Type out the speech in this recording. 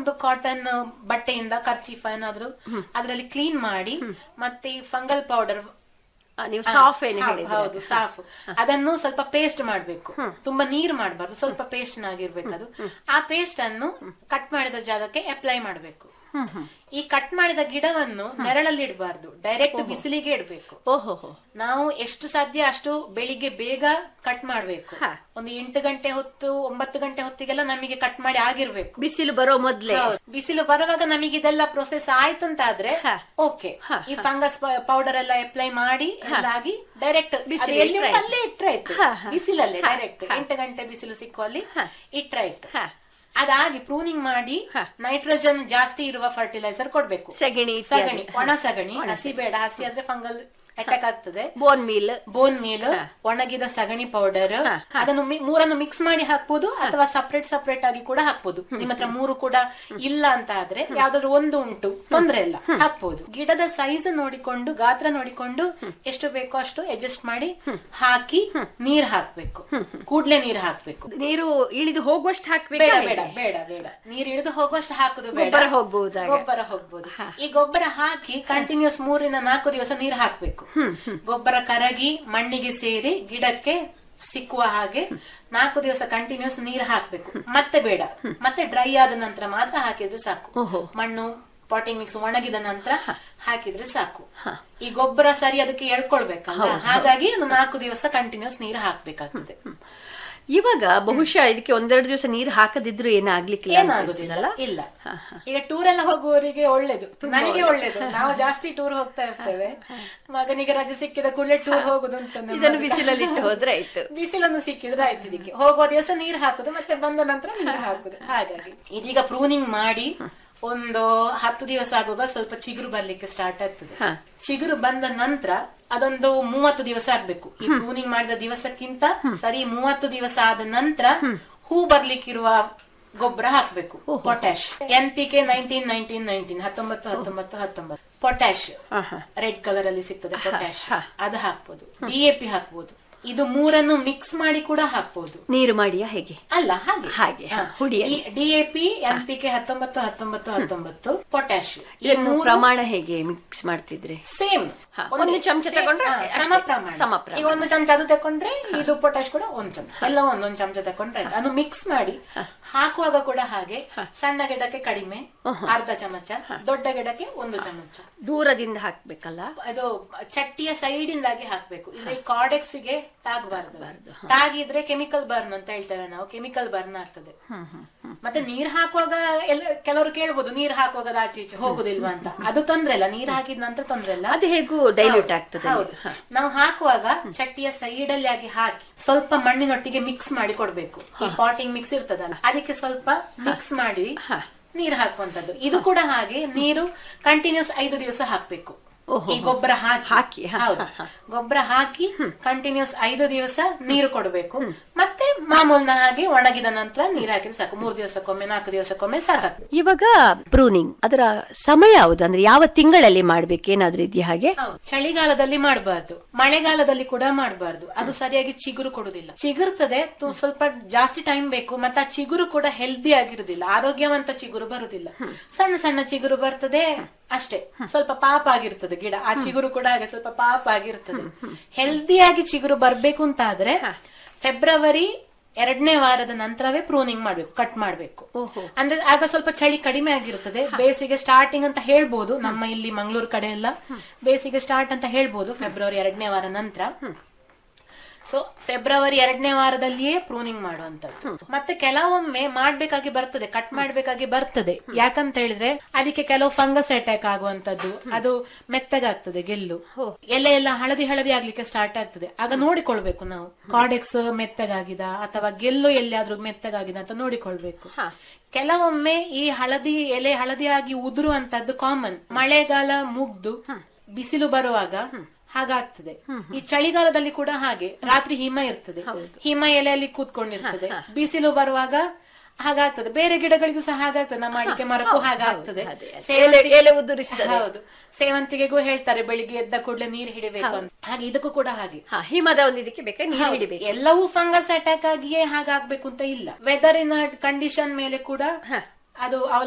ಒಂದು ಕಾಟನ್ ಬಟ್ಟೆಯಿಂದ ಕರ್ಚೀಫ್ ಏನಾದ್ರು ಅದರಲ್ಲಿ ಕ್ಲೀನ್ ಮಾಡಿ ಮತ್ತೆ ಫಂಗಲ್ ಪೌಡರ್ ಆ, ನೀವು ಸಾಫ್ ಏನು ಹೌದು, ಹೇಳಿದ್ರೆ ಹೌದು ಸಾಫ್ ಅದನ್ನು ಸ್ವಲ್ಪ ಪೇಸ್ಟ್ ಮಾಡ್ಬೇಕು ತುಂಬಾ ನೀರ್ ಮಾಡಬಾರ್ದು ಸ್ವಲ್ಪ ಪೇಸ್ಟ್ ಆಗಿರ್ಬೇಕು ಅದು ಆ ಪೇಸ್ಟ್ ಅನ್ನು ಕಟ್ ಮಾಡಿದ ಜಾಗಕ್ಕೆ ಅಪ್ಲೈ ಮಾಡ್ಬೇಕು ಈ ಕಟ್ ಮಾಡಿದ ಗಿಡವನ್ನು ನೆರಳಲ್ಲಿ ಇಡಬಾರ್ದು ಡೈರೆಕ್ಟ್ ಬಿಸಿಲಿಗೆ ಇಡಬೇಕು ಓಹೋ ಹೋ ನಾವು ಎಷ್ಟು ಸಾಧ್ಯ ಅಷ್ಟು ಬೆಳಿಗ್ಗೆ ಬೇಗ ಕಟ್ ಮಾಡ್ಬೇಕು ಹಾ. ಒಂದು ಎಂಟು ಗಂಟೆ ಹೊತ್ತು ಒಂಬತ್ತು ಗಂಟೆ ಹೊತ್ತಿಗೆಲ್ಲ ನಮಗೆ ಕಟ್ ಮಾಡಿ ಆಗಿರ್ಬೇಕು ಬಿಸಿಲು ಬರೋ ಮೊದ್ಲೇ ಹೌದು. ಬಿಸಿಲು ಬರುವಾಗ ನಮಗೆ ಇದೆಲ್ಲ ಪ್ರೊಸೆಸ್ ಆಯ್ತಂತಾದ್ರೆ ಹಾ. ಓಕೆ ಹಾ, ಈ ಫಂಗಸ್ ಪೌಡರ್ ಎಲ್ಲ ಅಪ್ಲೈ ಮಾಡಿ ಎಲ್ಲ ಆಗಿ ಡೈರೆಕ್ಟ್ ಬಿಸಿಲಿಗೆ ಎಲ್ಲಿ ಇಟ್ರೆ ಉಂಟು ಅಲ್ಲೇ ಇಟ್ರೆ ಆಯ್ತು ಹಾ, ಹಾ. ಬಿಸಿಲಲ್ಲೇ ಹಾ, ಡೈರೆಕ್ಟ್ ಹಾ. ಎಂಟು ಗಂಟೆ ಬಿಸಿಲು ಸಿಕ್ಕುವಲ್ಲಿ ಹಾ. ಇಟ್ರೆ ಆಯ್ತು ಹಾ. ಅದಾಗಿ ಪ್ರೂನಿಂಗ್ ಮಾಡಿ ಹಾ. ನೈಟ್ರೋಜನ್ ಜಾಸ್ತಿ ಇರುವ ಫರ್ಟಿಲೈಸರ್ ಕೊಡ್ಬೇಕು ಸಗಣಿ ಇತ್ಯಾದಿ. ಸಗಣಿ ಒಣ ಸಗಣಿ ಹಸಿ ಬೇಡ ಹಸಿ ಆದ್ರೆ ಫಂಗಲ್ ಅಟ್ಯಾಕ್ ಆಗ್ತದೆ ಬೋನ್ ಮೀಲ್ ಬೋನ್ ಮೀಲ್ ಒಣಗಿದ ಸಗಣಿ ಪೌಡರ್ ಹಾ, ಅದನ್ನು ಮಿ- ಮೂರನ್ನು ಮಿಕ್ಸ್ ಮಾಡಿ ಹಾಕ್ಬೋದು ಅಥವಾ ಸಪರೇಟ್ ಸಪರೇಟ್ ಆಗಿ ಕೂಡ ಹಾಕ್ಬೋದು ನಿಮ್ಮ ಹತ್ರ ಮೂರು ಕೂಡ ಇಲ್ಲ ಅಂತ ಆದ್ರೆ ಯಾವ್ದಾದ್ರು ಒಂದು ಉಂಟು ತೊಂದ್ರೆ ಇಲ್ಲ ಹಾಕ್ಬೋದು ಗಿಡದ ಸೈಜ್ ನೋಡಿಕೊಂಡು ಗಾತ್ರ ನೋಡಿಕೊಂಡು ಎಷ್ಟು ಬೇಕೋ ಅಷ್ಟು ಅಡ್ಜಸ್ಟ್ ಮಾಡಿ ಹಾಕಿ ನೀರ್ ಹಾಕ್ಬೇಕು ಕೂಡ್ಲೆ ನೀರ್ ಹಾಕ್ಬೇಕು ನೀರು ಇಳಿದು ಹೋಗುವಷ್ಟು ಬೇಡ ಹಾಕ್ಬೇಕಾ ಬೇಡ ಬೇಡ ಬೇಡ ನೀರ್ ಇಳಿದು ಹೋಗುವಷ್ಟು ಹಾಕುದು ಬೇಡ ಗೊಬ್ಬರ ಹೋಗ್ಬಹುದಾಗ ಗೊಬ್ಬರ ಹೋಗ್ಬೋದು ಈ ಗೊಬ್ಬರ ಹಾಕಿ ಕಂಟಿನ್ಯೂಸ್ ಮೂರಿಂದ ನಾಲ್ಕು ದಿವಸ ನೀರ್ ಹಾಕ್ಬೇಕು ಗೊಬ್ಬರ ಕರಗಿ ಮಣ್ಣಿಗೆ ಸೇರಿ ಗಿಡಕ್ಕೆ ಸಿಕ್ಕುವ ಹಾಗೆ ನಾಲ್ಕು ದಿವಸ ಕಂಟಿನ್ಯೂಸ್ ನೀರ್ ಹಾಕ್ಬೇಕು ಮತ್ತೆ ಬೇಡ ಮತ್ತೆ ಡ್ರೈ ಆದ ನಂತರ ಮಾತ್ರ ಹಾಕಿದ್ರೆ ಸಾಕು ಓಹೋ. ಮಣ್ಣು ಪಾಟಿಂಗ್ ಮಿಕ್ಸ್ ಒಣಗಿದ ನಂತರ ಹಾಕಿದ್ರೆ ಸಾಕು ಈ ಗೊಬ್ಬರ ಸರಿ ಅದಕ್ಕೆ ಎಳ್ಕೊಳ್ಬೇಕಲ್ಲ ಹಾಗಾಗಿ ಒಂದು ನಾಲ್ಕು ದಿವಸ ಕಂಟಿನ್ಯೂಸ್ ನೀರ್ ಹಾಕ್ಬೇಕಾಗ್ತದೆ ಇವಾಗ ಬಹುಶಃ ಇದಕ್ಕೆ ಒಂದೆರಡು ದಿವಸ ನೀರು ಹಾಕದಿದ್ರು ಏನಾಗ್ಲಿಕ್ಕಿಲ್ಲ ಏನಾಗುದಿಲ್ಲ ಅನ್ಸುತ್ತಲ್ಲ? ಇಲ್ಲ ಈಗ ಟೂರ್ ಎಲ್ಲ ಹೋಗುವವರಿಗೆ ಒಳ್ಳೇದು ನನಗೆ ಒಳ್ಳೇದು ನಾವು ಜಾಸ್ತಿ ಟೂರ್ ಹೋಗ್ತಾ ಇರ್ತೇವೆ ಮಗನಿಗೆ ರಜೆ ಸಿಕ್ಕಿದ ಕೂಡಲೇ ಟೂರ್ ಹೋಗುದು ಅಂತ ನಮ್ಮದು. ಇದನ್ನು ಬಿಸಿಲಲ್ಲಿ ಇಟ್ಟು ಹೋದ್ರೆ ಆಯ್ತು ಬಿಸಿಲನ್ನು ಸಿಕ್ಕಿದ್ರೆ ಆಯ್ತು ಇದಕ್ಕೆ ಹೋಗುವ ದಿವಸ ನೀರ್ ಹಾಕುದು ಮತ್ತೆ ಬಂದ ನಂತರ ನೀರ್ ಹಾಕುದು ಹಾಗಾಗಿ ಇದೀಗ ಪ್ರೂನಿಂಗ್ ಮಾಡಿ ಒಂದು ಹತ್ತು ದಿವಸ ಆಗುವಾಗ ಸ್ವಲ್ಪ ಚಿಗುರು ಬರ್ಲಿಕ್ಕೆ ಸ್ಟಾರ್ಟ್ ಆಗ್ತದೆ ಹಾ. ಚಿಗುರು ಬಂದ ನಂತರ ಅದೊಂದು ಮೂವತ್ತು ದಿವಸ ಆಗ್ಬೇಕು ಈ ಪ್ರೂನಿಂಗ್ ಮಾಡಿದ ದಿವಸಕ್ಕಿಂತ ಸರಿ ಮೂವತ್ತು ದಿವಸ ಆದ ನಂತರ ಹೂ ಬರ್ಲಿಕ್ಕಿರುವ ಗೊಬ್ಬರ ಹಾಕ್ಬೇಕು potash N P K nineteen nineteen nineteen ಹತ್ತೊಂಬತ್ತು ಹತ್ತೊಂಬತ್ತು ಹತ್ತೊಂಬತ್ತು ಪೊಟ್ಯಾಶ್ ಆಹಾ. ರೆಡ್ ಕಲರ್ ಅಲ್ಲಿ ಸಿಗ್ತದೆ ಪೊಟ್ಯಾಶ್ ಅದು ಹಾಕ್ಬೋದು ಡಿಎಪಿ ಹಾಕ್ಬೋದು ಇದು ಮೂರನ್ನು ಮಿಕ್ಸ್ ಮಾಡಿ ಕೂಡ ಹಾಕ್ಬೋದು ನೀರು ಮಾಡಿಯಾ ಹೇಗೆ ಅಲ್ಲ ಹಾಗೆ ಹಾಗೆ, ಹಾ, ಹುಡಿಯಲ್ಲಿ. ಡಿಎಪಿ ಎನ್ ಪಿ ಕೆ ಹತ್ತೊಂಬತ್ತು ಹತ್ತೊಂಬತ್ತು ಹತ್ತೊಂಬತ್ತು ಪೊಟ್ಯಾಶ್ ಈ ಇದನ್ನು ಮೂರು ಪ್ರಮಾಣ ಹೇಗೆ ಮಿಕ್ಸ್ ಮಾಡ್ತಿದ್ರೆ ಸೇಮ್ ಹಾ, ಒಂದು ಚಮಚ ತಗೊಂಡ್ರೆ ಸಮ ಅಷ್ಟೇ, ಪ್ರಮಾಣ ಸಮ ಪ್ರಮಾಣ. ಈಗ ಒಂದು ಚಮಚ ಅದು ತಕೊಂಡ್ರೆ ಇದು ಪೊಟ್ಯಾಶ್ ಕೂಡ ಒಂದ್ ಚಮಚ ಎಲ್ಲ ಒಂದೊಂದ್ ಚಮಚ ತಕೊಂಡ್ರೆ ಆಯ್ತು. ಅದು ಮಿಕ್ಸ್ ಮಾಡಿ ಹಾಕುವಾಗ ಕೂಡ ಹಾಗೆ ಸಣ್ಣ ಗಿಡಕ್ಕೆ ಕಡಿಮೆ ಅರ್ಧ ಚಮಚ ದೊಡ್ಡ ಗಿಡಕ್ಕೆ ಒಂದು ಚಮಚ ದೂರದಿಂದ ಹಾಕ್ಬೇಕಲ್ಲ ಅದು ಚಟ್ಟಿಯ ಸೈಡ್ ಇಂದಾಗಿ ಹಾಕ್ಬೇಕು ಇಲ್ಲ ಈ ಕಾರ್ಡೆಕ್ಸ್ ಗೆ ತಾಗಬಾರದು ತಾಗಿದ್ರೆ ಕೆಮಿಕಲ್ ಬರ್ನ್ ಅಂತ ಹೇಳ್ತೇವೆ ನಾವು ಕೆಮಿಕಲ್ ಬರ್ನ್ ಆಗ್ತದೆ ಮತ್ತೆ ನೀರ್ ಹಾಕುವಾಗ ಎಲ್ಲ ಕೆಲವರು ಕೇಳ್ಬೋದು ನೀರ್ ಹಾಕುವಾಗ ಅದು ಆಚೆ ಈಚೆ ಹೋಗುದಿಲ್ವಾ ಅಂತ ಅದು ತೊಂದ್ರೆ ಇಲ್ಲ ನೀರ್ ಹಾಕಿದ ನಂತರ ತೊಂದ್ರೆ ಇಲ್ಲ ಅದು ಹೇಗೂ ಡೈಲ್ಯೂಟ್ ಆಗ್ತದೆ ಹೌದು ನಾವು ಹಾಕುವಾಗ ಚಟ್ಟಿಯ ಸೈಡ್ ಅಲ್ಲಿ ಆಗಿ ಹಾಕಿ ಸ್ವಲ್ಪ ಮಣ್ಣಿನೊಟ್ಟಿಗೆ ಮಿಕ್ಸ್ ಮಾಡಿ ಕೊಡ್ಬೇಕು ಈ ಪಾಟಿಂಗ್ ಮಿಕ್ಸ್ ಇರ್ತದಲ್ಲ ಅದಕ್ಕೆ ಸ್ವಲ್ಪ ಮಿಕ್ಸ್ ಮಾಡಿ ನೀರು ಹಾಕುವಂತದ್ದು ಇದು ಕೂಡ ಹಾಗೆ ನೀರು ಕಂಟಿನ್ಯೂಸ್ ಐದು ದಿವಸ ಹಾಕ್ಬೇಕು ಓಹೋ. ಈ ಗೊಬ್ಬರ ಹಾಕಿ ಹಾಕಿ, ಹ, ಹೌದು ಹ, ಹ. ಗೊಬ್ಬರ ಹಾಕಿ ಕಂಟಿನ್ಯೂಸ್ ಐದು ದಿವಸ ನೀರು ಕೊಡಬೇಕು ಮತ್ತೆ ಮಾಮೂಲಿನ ಹಾಗೆ ಒಣಗಿದ ನಂತರ ನೀರು ಹಾಕಿದ್ರೆ ಸಾಕು ಮೂರು ದಿವಸಕ್ಕೊಮ್ಮೆ ನಾಲ್ಕು ದಿವಸಕ್ಕೊಮ್ಮೆ ಸಾಕಾಗ್ತದೆ ಇವಾಗ ಪ್ರೂನಿಂಗ್ ಅದರ ಸಮಯ ಯಾವುದು ಅಂದ್ರೆ ಯಾವ ತಿಂಗಳಲ್ಲಿ ಮಾಡ್ಬೇಕು ಏನಾದ್ರೂ ಇದೆಯಾ ಹಾಗೆ ಹೌದು. ಚಳಿಗಾಲದಲ್ಲಿ ಮಾಡಬಾರ್ದು ಮಳೆಗಾಲದಲ್ಲಿ ಕೂಡ ಮಾಡಬಾರ್ದು ಅದು ಸರಿಯಾಗಿ ಚಿಗುರು ಕೊಡುದಿಲ್ಲ ಚಿಗುರ್ತದೆ ತು- ಸ್ವಲ್ಪ ಜಾಸ್ತಿ ಟೈಮ್ ಬೇಕು ಮತ್ತೆ ಆ ಚಿಗುರು ಕೂಡ ಹೆಲ್ದಿ ಆಗಿರುದಿಲ್ಲ ಆರೋಗ್ಯವಂತ ಚಿಗುರು ಬರುದಿಲ್ಲ ಸಣ್ಣ ಸಣ್ಣ ಚಿಗುರು ಬರ್ತದೆ ಅಷ್ಟೇ ಸ್ವಲ್ಪ ಪಾಪ ಆಗಿರ್ತದೆ ಗಿಡ ಆ ಚಿಗುರು ಕೂಡ ಹಾಗೆ ಸ್ವಲ್ಪ ಪಾಪ ಆಗಿರ್ತದೆ ಹೆಲ್ದಿಯಾಗಿ ಚಿಗುರು ಬರ್ಬೇಕು ಅಂತ ಆದ್ರೆ ಫೆಬ್ರವರಿ ಎರಡನೇ ವಾರದ ನಂತರವೇ ಪ್ರೂನಿಂಗ್ ಮಾಡ್ಬೇಕು ಕಟ್ ಮಾಡ್ಬೇಕು ಓಹೋ. ಅಂದ್ರೆ ಆಗ ಸ್ವಲ್ಪ ಚಳಿ ಕಡಿಮೆ ಆಗಿರುತ್ತದೆ ಬೇಸಿಗೆ ಸ್ಟಾರ್ಟಿಂಗ್ ಅಂತ ಹೇಳ್ಬೋದು ನಮ್ಮ ಇಲ್ಲಿ ಮಂಗಳೂರು ಕಡೆ ಎಲ್ಲ ಬೇಸಿಗೆ ಸ್ಟಾರ್ಟ್ ಅಂತ ಹೇಳ್ಬೋದು ಫೆಬ್ರವರಿ ಎರಡನೇ ವಾರ ನಂತರ ಸೊ ಫೆಬ್ರವರಿ ಎರಡನೇ ವಾರದಲ್ಲಿಯೇ ಪ್ರೂನಿಂಗ್ ಮಾಡುವಂತದ್ದು ಮತ್ತೆ ಕೆಲವೊಮ್ಮೆ ಮಾಡ್ಬೇಕಾಗಿ ಬರ್ತದೆ ಕಟ್ ಮಾಡ್ಬೇಕಾಗಿ ಬರ್ತದೆ ಯಾಕಂತ ಹೇಳಿದ್ರೆ ಅದಕ್ಕೆ ಕೆಲವು ಫಂಗಸ್ ಅಟ್ಯಾಕ್ ಆಗುವಂತದ್ದು ಅದು ಮೆತ್ತಗಾಗ್ತದೆ ಗೆಲ್ಲು ಎಲೆ ಎಲ್ಲ ಹಳದಿ ಹಳದಿ ಆಗ್ಲಿಕ್ಕೆ ಸ್ಟಾರ್ಟ್ ಆಗ್ತದೆ ಆಗ ನೋಡಿಕೊಳ್ಬೇಕು ನಾವು ಕಾರ್ಡೆಕ್ಸ್ ಮೆತ್ತಗಾಗಿದ ಅಥವಾ ಗೆಲ್ಲು ಎಲ್ಲಿಯಾದ್ರೂ ಮೆತ್ತಗಾಗಿದೆ ಅಂತ ನೋಡಿಕೊಳ್ಬೇಕು ಕೆಲವೊಮ್ಮೆ ಈ ಹಳದಿ ಎಲೆ ಹಳದಿಯಾಗಿ ಉದುರುವಂತದ್ದು ಕಾಮನ್ ಮಳೆಗಾಲ ಮುಗ್ದು ಬಿಸಿಲು ಬರುವಾಗ ಹಾಗಾಗ್ತದೆ ಈ ಚಳಿಗಾಲದಲ್ಲಿ ಕೂಡ ಹಾಗೆ ರಾತ್ರಿ ಹಿಮ ಇರ್ತದೆ ಹಿಮ ಎಲೆಯಲ್ಲಿ ಕೂತ್ಕೊಂಡಿರ್ತದೆ ಬಿಸಿಲು ಬರುವಾಗ ಹಾಗಾಗ್ತದೆ ಬೇರೆ ಗಿಡಗಳಿಗೂ ಸಹ ಹಾಗಾಗ್ತದೆ ನಮ್ಮ ಅಡಿಕೆ ಮರಕ್ಕೂ ಹಾಗಾಗ್ತದೆ ಅದೇ, ಅದೇ. ಸೇವಂತಿಗೆ- ಎಲೆ- ಎಲೆ ಉದುರಿಸ್ತದೆ. ಹೌದು ಸೇವಂತಿಗೆಗೂ ಹೇಳ್ತಾರೆ ಬೆಳಿಗ್ಗೆ ಎದ್ದ ಕೂಡಲೇ ನೀರು ಹಿಡಿಬೇಕು ಅಂತ ಹಾಗೆ ಇದಕ್ಕೂ ಕೂಡ ಹಾಗೆ ಹಾ ಹಿಮದ ಒಂದು ಇದಕ್ಕೆ ಬೇಕಾದ್ರೆ ನೀರು ಹೌದು. ಹಿಡಿಬೇಕು ಎಲ್ಲವೂ ಫಂಗಸ್ ಅಟ್ಯಾಕ್ ಆಗಿಯೇ ಹಾಗಾಗ್ಬೇಕು ಅಂತ ಇಲ್ಲ ವೆದರಿನ ಕಂಡೀಷನ್ ಮೇಲೆ ಕೂಡ ಅದು